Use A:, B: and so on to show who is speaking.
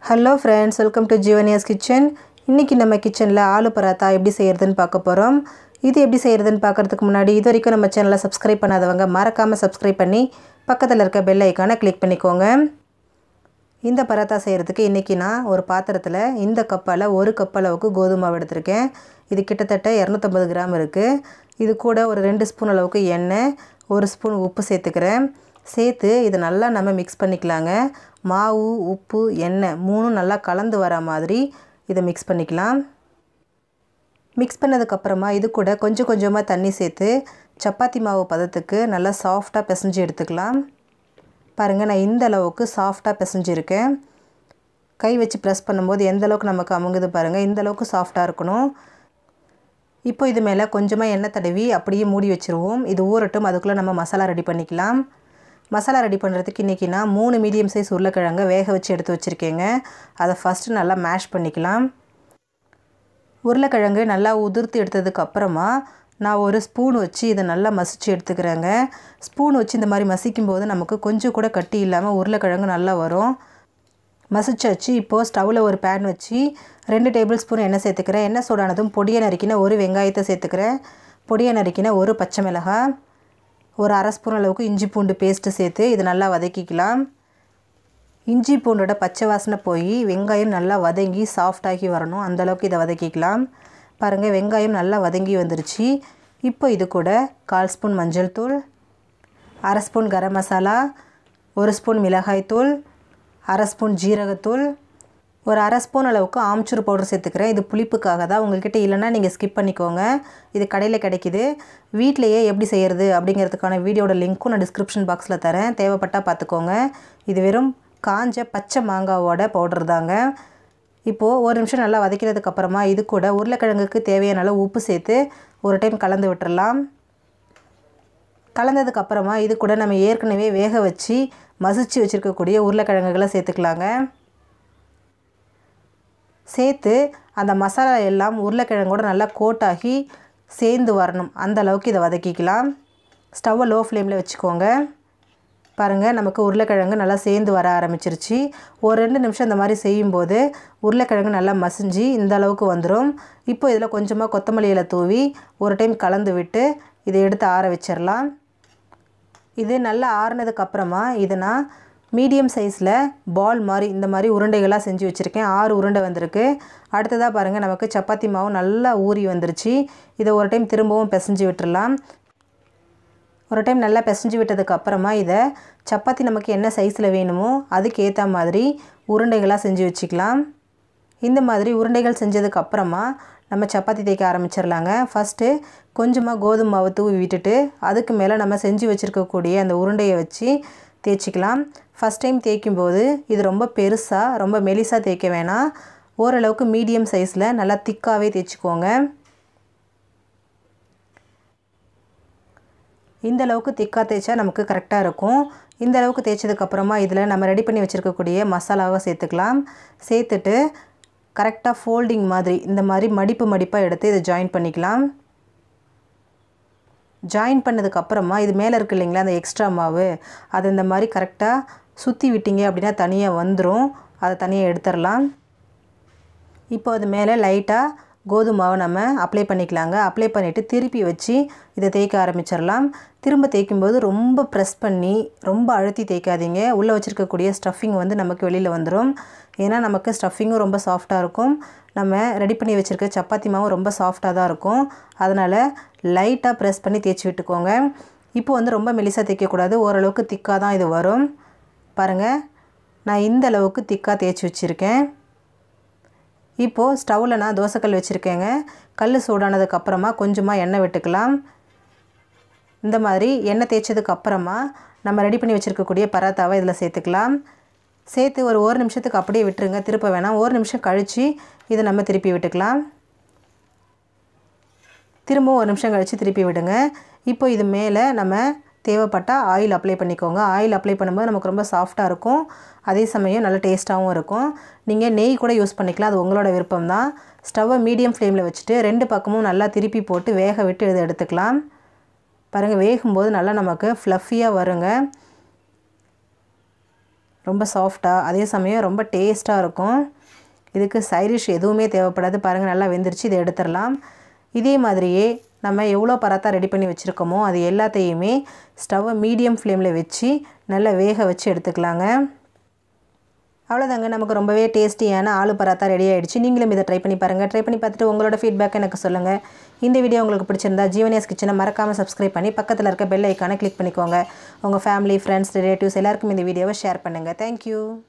A: hello friends welcome to Jeevaniya's kitchen இன்றைக்கி நம்ம கிச்சனில் ஆலு பராத்தா எப்படி செய்கிறதுன்னு பார்க்க போகிறோம் இது எப்படி செய்கிறதுன்னு பார்க்குறதுக்கு முன்னாடி இது வரைக்கும் நம்ம சேனலை சப்ஸ்கிரைப் பண்ணாதவங்க மறக்காமல் சப்ஸ்கிரைப் பண்ணி பக்கத்தில் இருக்க பெல் ஐக்கானை கிளிக் பண்ணிக்கோங்க இந்த பராத்தா செய்கிறதுக்கு இன்றைக்கி நான் ஒரு பாத்திரத்தில் இந்த கப்பால் ஒரு கப் அளவுக்கு கோதுமை மாவு எடுத்திருக்கேன் இது கிட்டத்தட்ட இரநூத்தம்பது கிராம் இருக்குது இது கூட ஒரு ரெண்டு ஸ்பூன் அளவுக்கு எண்ணெய் ஒரு ஸ்பூன் உப்பு சேர்த்துக்கிறேன் சேர்த்து இதை நல்லா நம்ம மிக்ஸ் பண்ணிக்கலாங்க மாவு உப்பு எண்ணெய் மூணும் நல்லா கலந்து வர மாதிரி இதை மிக்ஸ் பண்ணிக்கலாம் மிக்ஸ் பண்ணதுக்கப்புறமா இது கூட கொஞ்சம் கொஞ்சமாக தண்ணி சேர்த்து சப்பாத்தி மாவு பதத்துக்கு நல்லா சாஃப்டாக பிசைஞ்சு எடுத்துக்கலாம் பாருங்கள் நான் இந்த அளவுக்கு சாஃப்டாக பிசைஞ்சிருக்கேன் கை வச்சு ப்ரெஸ் பண்ணும்போது எந்த அளவுக்கு நமக்கு அமுங்குது பாருங்கள் இந்த அளவுக்கு சாஃப்டாக இருக்கணும் இப்போ இது மேலே கொஞ்சமாக எண்ணெய் தடவி அப்படியே மூடி வச்சுருவோம் இது ஊறட்டும் அதுக்குள்ளே நம்ம மசாலா ரெடி பண்ணிக்கலாம் மசாலா ரெடி பண்ணுறதுக்கு இன்றைக்கி நான் மூணு மீடியம் சைஸ் உருளைக்கிழங்க வேக வச்சு எடுத்து வச்சுருக்கேங்க அதை ஃபஸ்ட்டு நல்லா மேஷ் பண்ணிக்கலாம் உருளைக்கிழங்கு நல்லா உதிர்த்து எடுத்ததுக்கு அப்புறமா நான் ஒரு ஸ்பூன் வச்சு இதை நல்லா மசித்து எடுத்துக்கிறேங்க ஸ்பூன் வச்சு இந்த மாதிரி மசிக்கும் போது நமக்கு கொஞ்சம் கூட கட்டி இல்லாமல் உருளைக்கிழங்கு நல்லா வரும் மசிச்சாச்சு இப்போது ஸ்டவ்வில் ஒரு பேன் வச்சு ரெண்டு டேபிள் ஸ்பூன் எண்ணெய் சேர்த்துக்கிறேன் எண்ணெய் சூடானதும் பொடியை நறுக்கின ஒரு வெங்காயத்தை சேர்த்துக்கிறேன் பொடியை நறுக்கின ஒரு பச்சை மிளகாய் ஒரு அரை ஸ்பூன் அளவுக்கு இஞ்சி பூண்டு பேஸ்ட்டு சேர்த்து இது நல்லா வதக்கிக்கலாம் இஞ்சி பூண்டோட பச்சை வாசனை போய் வெங்காயம் நல்லா வதங்கி சாஃப்டாகி வரணும் அந்தளவுக்கு இதை வதக்கிக்கலாம் பாருங்கள் வெங்காயம் நல்லா வதங்கி வந்துருச்சு இப்போ இது கூட கால் ஸ்பூன் மஞ்சள் தூள் அரை ஸ்பூன் கரம் மசாலா ஒரு ஸ்பூன் மிளகாய்த்தூள் அரை ஸ்பூன் ஜீரகத்தூள் ஒரு அரை ஸ்பூன் அளவுக்கு ஆம்ச்சூர் பவுடர் சேர்த்துக்கிறேன் இது புளிப்புக்காக தான் உங்கள்கிட்ட இல்லைன்னா நீங்கள் ஸ்கிப் பண்ணிக்கோங்க இது கடையில் கிடைக்கிது வீட்டிலையே எப்படி செய்கிறது அப்படிங்கிறதுக்கான வீடியோட லிங்க்கும் நான் டிஸ்கிரிப்ஷன் பாக்ஸில் தரேன் தேவைப்பட்டால் பார்த்துக்கோங்க இது வெறும் காஞ்ச பச்சை மாங்காவோட பவுடர் தாங்க இப்போது ஒரு நிமிஷம் நல்லா வதக்கினதுக்கப்புறமா இது கூட உருளைக்கிழங்குக்கு தேவையான அளவு உப்பு சேர்த்து ஒரு டைம் கலந்து விட்டுறலாம் கலந்ததுக்கப்புறமா இது கூட நம்ம ஏற்கனவே வேக வச்சு மசிச்சு வச்சுருக்கக்கூடிய உருளைக்கிழங்குகளை சேர்த்துக்கலாங்க சேர்த்து அந்த மசாலா எல்லாம் உருளைக்கிழங்கோட நல்லா கோட்டாகி சேர்ந்து வரணும் அந்த அளவுக்கு இதை வதக்கிக்கலாம் ஸ்டவ்வை லோ ஃப்ளேமில் வச்சுக்கோங்க பாருங்கள் நமக்கு உருளைக்கிழங்கு நல்லா சேர்ந்து வர ஆரம்பிச்சிருச்சு ஒரு ரெண்டு நிமிஷம் இந்த மாதிரி செய்யும்போது உருளைக்கிழங்கு நல்லா மசிஞ்சு இந்த அளவுக்கு வந்துடும் இப்போ இதில் கொஞ்சமாக கொத்தமல்லி இலை தூவி ஒரு டைம் கலந்து விட்டு இதை எடுத்து ஆற வச்சிடலாம் இது நல்லா ஆறுனதுக்கப்புறமா இதை நான் மீடியம் சைஸில் பால் மாதிரி இந்த மாதிரி உருண்டைகளாக செஞ்சு வச்சுருக்கேன் ஆறு உருண்டை வந்திருக்கு அடுத்ததாக பாருங்கள் நமக்கு சப்பாத்தி மாவு நல்லா ஊறி வந்துருச்சு இதை ஒரு டைம் திரும்பவும் பிசைஞ்சு விட்டுடலாம் ஒரு டைம் நல்லா பிசைஞ்சு விட்டதுக்கு அப்புறமா இதை சப்பாத்தி நமக்கு என்ன சைஸில் வேணுமோ அதுக்கு ஏற்ற மாதிரி உருண்டைகளாக செஞ்சு வச்சுக்கலாம் இந்த மாதிரி உருண்டைகள் செஞ்சதுக்கு அப்புறமா நம்ம சப்பாத்தி தேய்க்க ஆரம்பிச்சிடலாங்க ஃபஸ்ட்டு கொஞ்சமாக கோதுமை மாவு தூவி விட்டுட்டு அதுக்கு மேலே நம்ம செஞ்சு வச்சுருக்கக்கூடிய அந்த உருண்டையை வச்சு தேய்ச்சிக்கலாம் ஃபஸ்ட் டைம் தேய்க்கும் போது இது ரொம்ப பெருசாக ரொம்ப மெலிசாக தேய்க்க வேணாம் ஓரளவுக்கு மீடியம் சைஸில் நல்லா திக்காகவே தேய்ச்சிக்கோங்க இந்த அளவுக்கு திக்காக தேய்ச்சா நமக்கு கரெக்டாக இருக்கும் இந்த அளவுக்கு தேய்ச்சதுக்கப்புறமா இதில் நம்ம ரெடி பண்ணி வச்சுருக்கக்கூடிய மசாலாவை சேர்த்துக்கலாம் சேர்த்துட்டு கரெக்டாக ஃபோல்டிங் மாதிரி இந்த மாதிரி மடிப்பு மடிப்பாக எடுத்து இதை ஜாயின் பண்ணிக்கலாம் ஜாயின் பண்ணதுக்கப்புறமா இது மேலே இருக்குது இல்லைங்களா அந்த எக்ஸ்ட்ரா மாவு அது இந்த மாதிரி கரெக்டாக சுற்றி விட்டீங்க அப்படின்னா தனியாக வந்துடும் அதை தனியாக எடுத்துடலாம் இப்போ அது மேலே லைட்டாக கோதுமை மாவை நம்ம அப்ளை பண்ணிக்கலாங்க அப்ளை பண்ணிவிட்டு திருப்பி வச்சு இதை தேய்க்க ஆரம்பிச்சிடலாம் திரும்ப தேய்க்கும்போது ரொம்ப ப்ரெஸ் பண்ணி ரொம்ப அழுத்தி தேய்க்காதீங்க உள்ளே வச்சுருக்கக்கூடிய ஸ்டஃபிங் வந்து நமக்கு வெளியில் வந்துடும் ஏன்னா நமக்கு ஸ்டஃபிங்கும் ரொம்ப சாஃப்டாக இருக்கும் நம்ம ரெடி பண்ணி வச்சுருக்க சப்பாத்தி மாவும் ரொம்ப சாஃப்டாக தான் இருக்கும் அதனால் லைட்டாக ப்ரெஸ் பண்ணி தேய்ச்சி விட்டுக்கோங்க இப்போ வந்து ரொம்ப மெலிசாக தேய்க்கக்கூடாது ஓரளவுக்கு திக்காக தான் இது வரும் பாருங்கள் நான் இந்த அளவுக்கு திக்காக தேய்ச்சி வச்சுருக்கேன் இப்போது ஸ்டவ்வில் நான் தோசைக்கல் வச்சுருக்கேங்க கல் சூடானதுக்கப்புறமா கொஞ்சமாக எண்ணெய் விட்டுக்கலாம் இந்த மாதிரி எண்ணெய் தேய்ச்சதுக்கு அப்புறமா நம்ம ரெடி பண்ணி வச்சுருக்கக்கூடிய பராத்தாவை இதில் சேர்த்துக்கலாம் சேர்த்து ஒரு ஒரு நிமிஷத்துக்கு அப்படியே விட்டுருங்க திருப்ப வேணாம் ஒரு நிமிஷம் கழித்து இதை நம்ம திருப்பி விட்டுக்கலாம் திரும்பவும் ஒரு நிமிஷம் கழித்து திருப்பி விடுங்க இப்போ இது மேலே நம்ம தேவைப்பட்டால் ஆயில் அப்ளை பண்ணிக்கோங்க ஆயில் அப்ளை பண்ணும்போது நமக்கு ரொம்ப சாஃப்டாக இருக்கும் அதே சமயம் நல்ல டேஸ்ட்டாகவும் இருக்கும் நீங்கள் நெய் கூட யூஸ் பண்ணிக்கலாம் அது உங்களோட விருப்பம் தான் ஸ்டவ்வை மீடியம் ஃப்ளேமில் வச்சுட்டு ரெண்டு பக்கமும் நல்லா திருப்பி போட்டு வேக விட்டு இதை எடுத்துக்கலாம் பாருங்கள் வேகும்போது நல்லா நமக்கு ஃப்ளஃபியாக வருங்க ரொம்ப சாஃப்டாக அதே சமயம் ரொம்ப டேஸ்ட்டாக இருக்கும் இதுக்கு சைடிஷ் எதுவுமே தேவைப்படாது பாருங்கள் நல்லா வெந்துருச்சு இதை எடுத்துடலாம் இதே மாதிரியே நம்ம எவ்வளோ பராத்தா ரெடி பண்ணி வச்சுருக்கோமோ அது எல்லாத்தையுமே ஸ்டவ்வை மீடியம் ஃப்ளேமில் வச்சு நல்லா வேக வச்சு எடுத்துக்கலாங்க அவ்வளோதாங்க நமக்கு ரொம்பவே டேஸ்டியான ஆலு பராத்தா ரெடி ஆகிடுச்சு நீங்களும் இதை ட்ரை பண்ணி பாருங்கள் ட்ரை பண்ணி பார்த்துட்டு உங்களோட ஃபீட்பேக் எனக்கு சொல்லுங்கள் இந்த வீடியோ உங்களுக்கு பிடிச்சிருந்தா ஜீவனியாஸ் கிச்சனை மறக்காமல் சப்ஸ்கிரைப் பண்ணி பக்கத்தில் இருக்க பெல் ஐக்கானை கிளிக் பண்ணிக்கோங்க உங்கள் ஃபேமிலி ஃப்ரெண்ட்ஸ் ரிலேட்டிவ்ஸ் எல்லாருக்கும் இந்த வீடியோவை ஷேர் பண்ணுங்கள் தேங்க்யூ